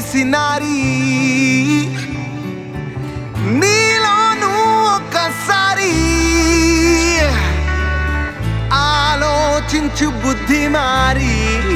పిసినారి నీలోను ఒక్కసారి ఆలోచించు బుద్ధి మారి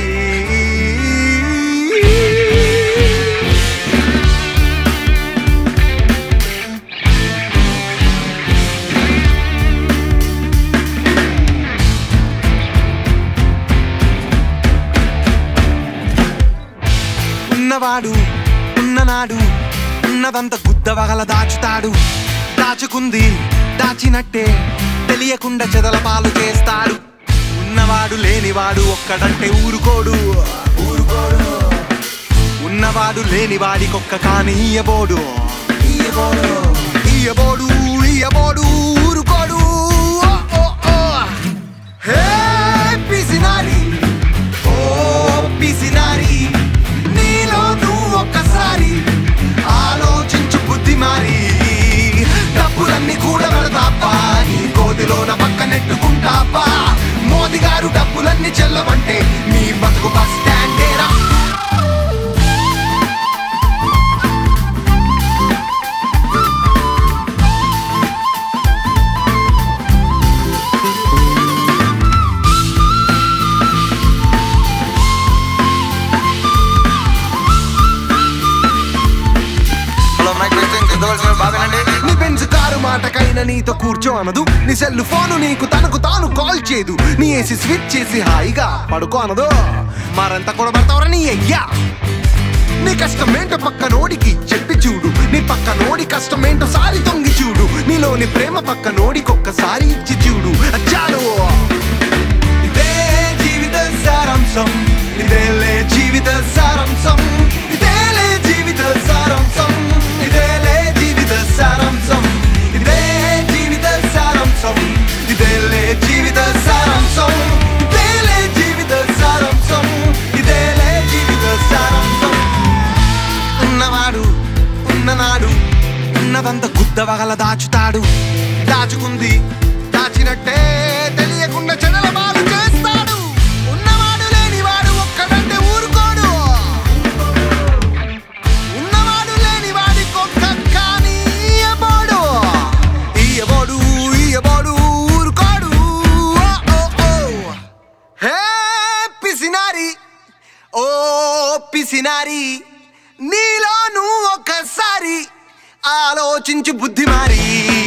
ఉన్నవాడు ఉన్ననాడు ఉన్నదంత గుద్దవగల దాచుతాడు దాచుకుంది దాచినట్టే తెలియకుండా చెదల పాలు చేస్తాడు ఉన్నవాడు లేనివాడు ఒక్కడంటే ఊరుకోడు ఊరుకోడు ఉన్నవాడు లేనివాడికొక్క కాని ఇయ్యబోడు ఇయ్యబోడు ఇయ్యబోడు ఇయ్యబోడు ఊరుకోడు ఓ, ఓ, ఓ. హే పిసినారి ఓ పిసినారి నీలో నువ్వు ఒక్కసారి ఆలోచించు బుద్ధి మారి డబ్బులన్నీ కూడా పెడతాపా నీ కోదిలోన పక్క నెట్టుకుంటాపా మోదీ గారు డబ్బులన్నీ చెల్లవంటే నీ బతుకు బస్ స్టాండేరా హలో మైక్ టెస్టింగ్ సిద్ధవలసిన బాబేనండి నీ బెంజ్ కారు మాటకైనా నీతో కూర్చో అనదు నీ సెల్ ఫోను నీకు తనకు తాను కాల్ చేయదు నీ ఏసి స్విచ్ చేసి హాయిగా పడుకో అనదు మరంత కూడా పడతావరా నీ అయ్యా నీ కష్టమేంటో పక్క నోడికి చెప్పి చూడు నీ పక్క నోడి కష్టమేంటో సారి తొంగి చూడు నీలోని ప్రేమ పక్క నోడికొక్కసారి ఇచ్చి చూడు అచ్చాలు ఇదే జీవిత సారాంశం ఇదేలే జీవిత సారాంశం ఇదేలే జీవిత సారాంశం ఇదేలే జీవిత సారాంశం ఇదే జీవిత సారాంశం ఇదేలే జీవిత సారాంశం ఇదేలే జీవిత సారాంశం ఇదేలే జీవిత సారాంశం ఉన్నవాడు ఉన్ననాడు ఉన్నదంత గుద్దవగల దాచుతాడు దాచుకుంది దాచినట్టే తెలియకుండా చెడల బాలు చేస్తాడు ఉన్నవాడు లేనివాడు ఒక్కడంటే ఊరుకోడు ఉన్నవాడు లేనివాడి ఒక్క కానీ ఇయ్యబోడు ఇయ్యబోడు ఇయ్యబోడు ఊరుకోడు ఓ, ఓ, ఓ. హే పిసినారి ఓ పిసినారి నీలో నువ్వు ఒక్కసారి ఆలోచించు బుద్ధి మారి